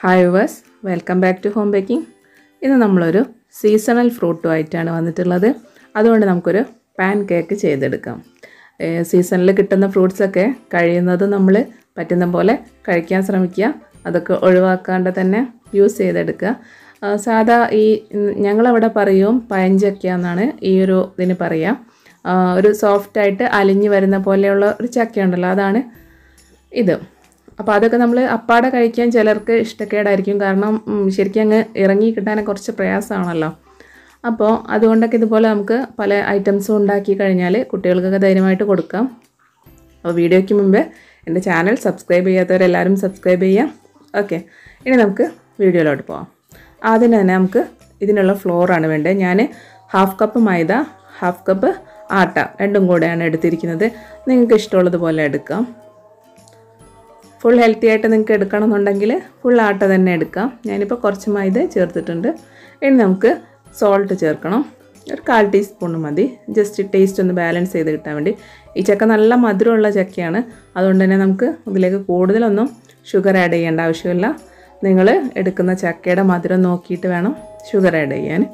hi viewers welcome back to home baking ഇന്ന് നമ്മളൊരു seasonal ഫ്രൂട്ടുമായിട്ടാണ് വന്നിട്ടുള്ളത് അതുകൊണ്ട് നമുക്കൊരു പാൻ കേക്ക് ചെയ്തെടുക്കാം സീസണിൽ കിട്ടുന്ന ഫ്രൂട്ട്സൊക്കെ കഴിയുന്നത് നമ്മൾ പറ്റുന്ന പോലെ കഴിക്കാൻ ശ്രമിക്കുക അതൊക്കെ ഒഴിവാക്കാണ്ട് തന്നെ യൂസ് ചെയ്തെടുക്കുക ആ, സാധാ ഈ ഉം, ഞങ്ങളവിടെ പറയും പയഞ്ചക്ക എന്നാണ് ഈ ഒരു ഇതിന് പറയുക ആ, ഒരു സോഫ്റ്റായിട്ട് അലിഞ്ഞ് വരുന്ന പോലെയുള്ള ഒരു ചക്ക ഉണ്ടല്ലോ അതാണ് ഇത് അപ്പോൾ അതൊക്കെ നമ്മൾ അപ്പാടെ കഴിക്കാൻ ചിലർക്ക് ഇഷ്ടക്കേടായിരിക്കും കാരണം ഉം, ശരിക്കും അങ്ങ് ഇറങ്ങി കിട്ടാൻ കുറച്ച് പ്രയാസമാണല്ലോ അപ്പോൾ അതുകൊണ്ടൊക്കെ ഇതുപോലെ നമുക്ക് പല ഐറ്റംസും ഉണ്ടാക്കി കഴിഞ്ഞാൽ കുട്ടികൾക്കൊക്കെ ധൈര്യമായിട്ട് കൊടുക്കാം അപ്പോൾ വീഡിയോയ്ക്ക് മുമ്പ് എൻ്റെ ചാനൽ സബ്സ്ക്രൈബ് ചെയ്യാത്തവരെല്ലാവരും സബ്സ്ക്രൈബ് ചെയ്യാം ഓക്കെ ഇനി നമുക്ക് വീഡിയോയിലോട്ട് പോവാം ആദ്യം തന്നെ നമുക്ക് ഇതിനുള്ള ഫ്ലോറാണ് വേണ്ടത് ഞാൻ half cup maida half cup atta രണ്ടും കൂടെയാണ് എടുത്തിരിക്കുന്നത് നിങ്ങൾക്ക് ഇഷ്ടമുള്ളതുപോലെ എടുക്കാം ഫുൾ ഹെൽത്തി ആയിട്ട് നിങ്ങൾക്ക് എടുക്കണമെന്നുണ്ടെങ്കിൽ ഫുൾ ആട്ട തന്നെ എടുക്കാം ഞാനിപ്പോൾ കുറച്ച് മൈദ ചേർത്തിട്ടുണ്ട് ഇനി നമുക്ക് സോൾട്ട് ചേർക്കണം ഒരു കാൽ ടീസ്പൂൺ മതി ജസ്റ്റ് ടേസ്റ്റ് ഒന്ന് ബാലൻസ് ചെയ്ത് കിട്ടാൻ വേണ്ടി ഈ ചക്ക നല്ല മധുരമുള്ള ചക്കയാണ് അതുകൊണ്ട് തന്നെ നമുക്ക് ഇതിലേക്ക് കൂടുതലൊന്നും ഷുഗർ ആഡ് ചെയ്യേണ്ട ആവശ്യമില്ല നിങ്ങൾ എടുക്കുന്ന ചക്കയുടെ മധുരം നോക്കിയിട്ട് വേണം ഷുഗർ ആഡ് ചെയ്യാൻ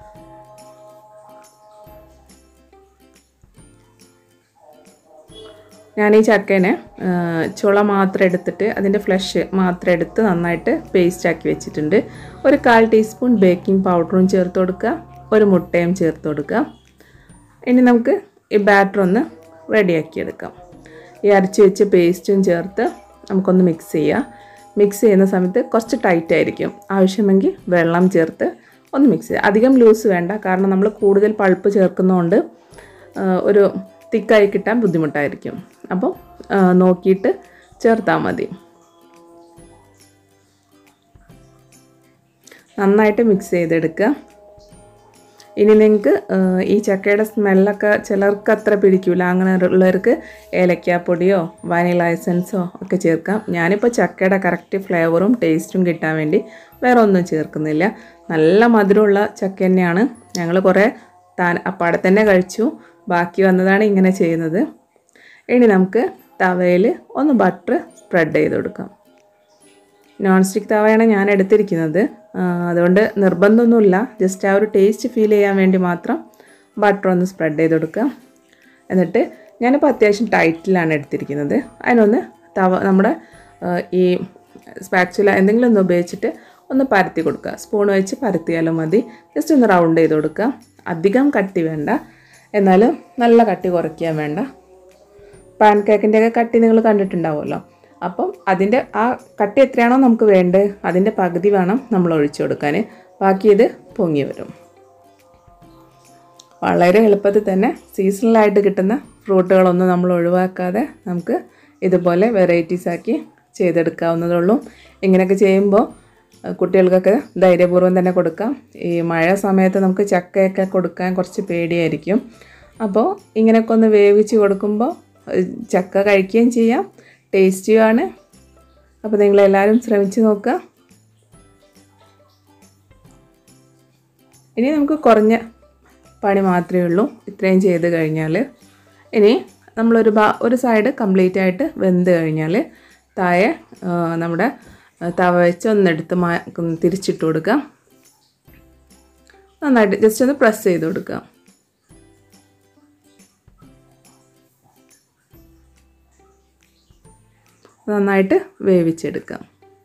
ഞാൻ ഈ ചക്കേനെ ആ, ചുള മാത്രം എടുത്തിട്ട് അതിൻ്റെ ഫ്ലഷ് മാത്രം എടുത്ത് നന്നായിട്ട് പേസ്റ്റ് ആക്കി വെച്ചിട്ടുണ്ട് ഒരു കാൽ ടീസ്പൂൺ ബേക്കിംഗ് പൗഡറും ചേർത്ത് കൊടുക്കുക ഒരു മുട്ടയും ചേർത്ത് കൊടുക്കുക ഇനി നമുക്ക് ഈ ബാറ്റർ ഒന്ന് റെഡിയാക്കി എടുക്കാം ഈ അരച്ച് വെച്ച് പേസ്റ്റും ചേർത്ത് നമുക്കൊന്ന് മിക്സ് ചെയ്യാം മിക്സ് ചെയ്യുന്ന സമയത്ത് കുറച്ച് ടൈറ്റ് ആയിരിക്കും ആവശ്യമെങ്കിൽ വെള്ളം ചേർത്ത് ഒന്ന് മിക്സ് ചെയ്യുക അധികം ലൂസ് വേണ്ട കാരണം നമ്മൾ കൂടുതൽ പൾപ്പ് ചേർക്കുന്നതുകൊണ്ട് ആ, ഒരു തിക്കായി കിട്ടാൻ ബുദ്ധിമുട്ടായിരിക്കും അപ്പോൾ ആ, നോക്കിയിട്ട് ചേർത്താൽ മതി നന്നായിട്ട് മിക്സ് ചെയ്തെടുക്കുക ഇനി നിങ്ങൾക്ക് ഈ ചക്കയുടെ സ്മെല്ലൊക്കെ ചിലർക്ക് അത്ര പിടിക്കില്ല അങ്ങനെ ഉള്ളവർക്ക് ഏലക്കാപ്പൊടിയോ വാനില എസൻസോ ഒക്കെ ചേർക്കാം ഞാനിപ്പോൾ ചക്കയുടെ കറക്റ്റ് ഫ്ലേവറും ടേസ്റ്റും കിട്ടാൻ വേണ്ടി വേറെ ഒന്നും ചേർക്കുന്നില്ല നല്ല മധുരമുള്ള ചക്ക തന്നെയാണ് ഞങ്ങൾ കുറേ താൻ അപ്പാടെ തന്നെ കഴിച്ചു ബാക്കി വന്നതാണ് ഇങ്ങനെ ചെയ്യുന്നത് ഇനി നമുക്ക് തവയിൽ ഒന്ന് ബട്ടർ സ്പ്രെഡ് ചെയ്ത് കൊടുക്കാം നോൺ സ്റ്റിക്ക് തവയാണ് ഞാൻ എടുത്തിരിക്കുന്നത് ആ, അതുകൊണ്ട് നിർബന്ധമൊന്നുമില്ല ജസ്റ്റ് ആ ഒരു ടേസ്റ്റ് ഫീൽ ചെയ്യാൻ വേണ്ടി മാത്രം ബട്ടർ ഒന്ന് സ്പ്രെഡ് ചെയ്ത് കൊടുക്കുക എന്നിട്ട് ഞാനിപ്പോൾ അത്യാവശ്യം ടൈറ്റിലാണ് എടുത്തിരിക്കുന്നത് അതിനൊന്ന് തവ നമ്മുടെ ആ, ഈ സ്പാക്ചുല എന്തെങ്കിലും ഒന്ന് ഉപയോഗിച്ചിട്ട് ഒന്ന് പരത്തി കൊടുക്കുക സ്പൂൺ വെച്ച് പരത്തിയാലും മതി ജസ്റ്റ് ഒന്ന് റൗണ്ട് ചെയ്ത് കൊടുക്കുക അധികം കട്ടി വേണ്ട എന്നാലും നല്ല കട്ടി കുറയ്ക്കാൻ വേണ്ട പാൻ കേക്കിൻ്റെയൊക്കെ കട്ടി നിങ്ങൾ കണ്ടിട്ടുണ്ടാവുമല്ലോ അപ്പം അതിൻ്റെ ആ കട്ടി എത്രയാണോ നമുക്ക് വേണ്ടത് അതിൻ്റെ പകുതി വേണം നമ്മൾ ഒഴിച്ചു കൊടുക്കാൻ ബാക്കി ഇത് പൊങ്ങി വരും വളരെ എളുപ്പത്തിൽ തന്നെ സീസണലായിട്ട് കിട്ടുന്ന ഫ്രൂട്ടുകളൊന്നും നമ്മൾ ഒഴിവാക്കാതെ നമുക്ക് ഇതുപോലെ വെറൈറ്റീസ് ആക്കി ചെയ്തെടുക്കാവുന്നതേ ഉള്ളൂ ഇങ്ങനെയൊക്കെ ചെയ്യുമ്പോൾ അഹ് കുട്ടികൾക്കൊക്കെ ധൈര്യപൂർവ്വം തന്നെ കൊടുക്കാം ഈ മഴ സമയത്ത് നമുക്ക് ചക്കയൊക്കെ കൊടുക്കാൻ കുറച്ച് പേടിയായിരിക്കും അപ്പോൾ ഇങ്ങനെയൊക്കെ ഒന്ന് വേവിച്ച് കൊടുക്കുമ്പോൾ അഹ് ചക്ക കഴിക്കുകയും ചെയ്യാം ടേസ്റ്റിയുമാണ് അപ്പോൾ നിങ്ങളെല്ലാവരും ശ്രമിച്ച് നോക്കുക ഇനി നമുക്ക് കുറഞ്ഞ പണി മാത്രമേ ഉള്ളൂ ഇത്രയും ചെയ്ത് കഴിഞ്ഞാൽ ഇനി നമ്മളൊരു ഭാ ഒരു സൈഡ് കംപ്ലീറ്റ് ആയിട്ട് വെന്ത് കഴിഞ്ഞാൽ താഴെ ആ, നമ്മുടെ തവ വെച്ച് ഒന്നെടുത്ത് മാ തിരിച്ചിട്ട് കൊടുക്കുക നന്നായിട്ട് ജസ്റ്റ് ഒന്ന് പ്രസ് ചെയ്ത് കൊടുക്കുക നന്നായിട്ട് വേവിച്ചെടുക്കാം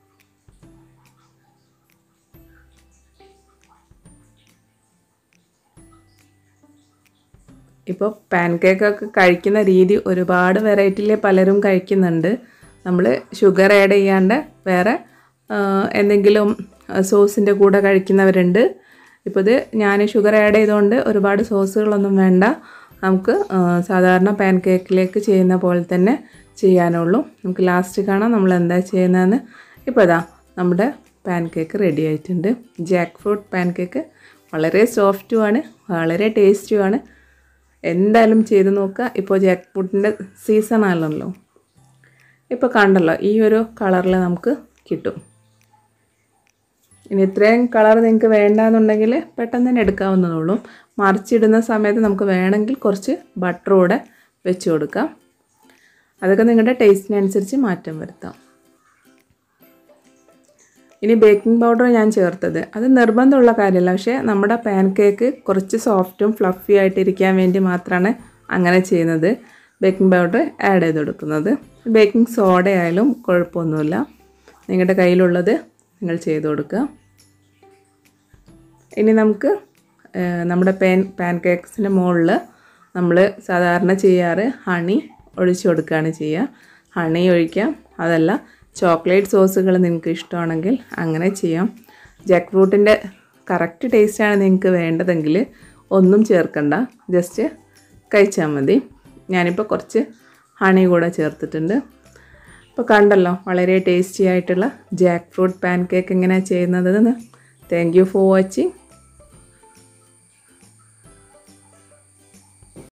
ഇപ്പോൾ പാൻ കേക്കൊക്കെ കഴിക്കുന്ന രീതി ഒരുപാട് വെറൈറ്റിയിൽ പലരും കഴിക്കുന്നുണ്ട് നമ്മൾ ഷുഗർ ആഡ് ചെയ്യാണ്ട് വേറെ ആ, എന്തെങ്കിലും സോസിൻ്റെ കൂടെ കഴിക്കുന്നവരുണ്ട് ഇപ്പോൾ ഇത് ഞാൻ ഷുഗർ ആഡ് ചെയ്തുകൊണ്ട് ഒരുപാട് സോസുകളൊന്നും വേണ്ട നമുക്ക് ആ, സാധാരണ പാൻ കേക്കിലേക്ക് ചെയ്യുന്ന പോലെ തന്നെ ചെയ്യാനുള്ളൂ നമുക്ക് ലാസ്റ്റ് കാണാം നമ്മൾ എന്താ ചെയ്യുന്നതെന്ന് ഇപ്പോൾ ഇതാ നമ്മുടെ പാൻ കേക്ക് റെഡി ആയിട്ടുണ്ട് ജാക്ക് ഫ്രൂട്ട് പാൻ കേക്ക് വളരെ സോഫ്റ്റുമാണ് വളരെ ടേസ്റ്റുമാണ് എന്തായാലും ചെയ്ത് നോക്കുക ഇപ്പോൾ ജാക്ക് ഫ്രൂട്ടിൻ്റെ സീസൺ ആണല്ലോ ഇപ്പോൾ കണ്ടല്ലോ ഈ ഒരു കളറിൽ നമുക്ക് കിട്ടും ഇനി ഇത്രയും കളർ നിങ്ങൾക്ക് വേണ്ടാന്നുണ്ടെങ്കിൽ പെട്ടെന്ന് തന്നെ എടുക്കാവുന്നതുള്ളൂ മറിച്ചിടുന്ന സമയത്ത് നമുക്ക് വേണമെങ്കിൽ കുറച്ച് ബട്ടർ കൂടെ വെച്ച് കൊടുക്കാം അതൊക്കെ നിങ്ങളുടെ ടേസ്റ്റിനനുസരിച്ച് മാറ്റം വരുത്താം ഇനി ബേക്കിംഗ് പൗഡർ ഞാൻ ചേർത്തത് അത് നിർബന്ധമുള്ള കാര്യമല്ല പക്ഷേ നമ്മുടെ പാൻ കേക്ക് കുറച്ച് സോഫ്റ്റും ഫ്ലഫി ആയിട്ടിരിക്കാൻ വേണ്ടി മാത്രമാണ് അങ്ങനെ ചെയ്യുന്നത് ബേക്കിംഗ് പൗഡർ ആഡ് ചെയ്ത് കൊടുക്കുന്നത് ബേക്കിംഗ് സോഡ ആയാലും കുഴപ്പമൊന്നുമില്ല നിങ്ങളുടെ കയ്യിലുള്ളത് നിങ്ങൾ ചെയ്ത് കൊടുക്കുക ഇനി നമുക്ക് ഏഹ്, നമ്മുടെ പാൻ പാൻ കേക്ക്സിൻ്റെ മുകളിൽ നമ്മൾ സാധാരണ ചെയ്യാറ് ഹണി ഒഴിച്ചു കൊടുക്കുകയാണ് ചെയ്യുക ഹണി ഒഴിക്കാം അതല്ല ചോക്ലേറ്റ് സോസുകൾ നിങ്ങൾക്ക് ഇഷ്ടമാണെങ്കിൽ അങ്ങനെ ചെയ്യാം ജാക്ക് ഫ്രൂട്ടിൻ്റെ കറക്റ്റ് ടേസ്റ്റാണ് നിങ്ങൾക്ക് വേണ്ടതെങ്കിൽ ഒന്നും ചേർക്കണ്ട ജസ്റ്റ് കഴിച്ചാൽ മതി ഞാനിപ്പോൾ കുറച്ച് ഹണി കൂടെ ചേർത്തിട്ടുണ്ട് ഇപ്പോൾ കണ്ടല്ലോ വളരെ ടേസ്റ്റി ആയിട്ടുള്ള ജാക്ക് ഫ്രൂട്ട് പാൻ കേക്ക് എങ്ങനെയാണ് ചെയ്യുന്നതെന്ന് താങ്ക് യു ഫോർ വാച്ചിങ്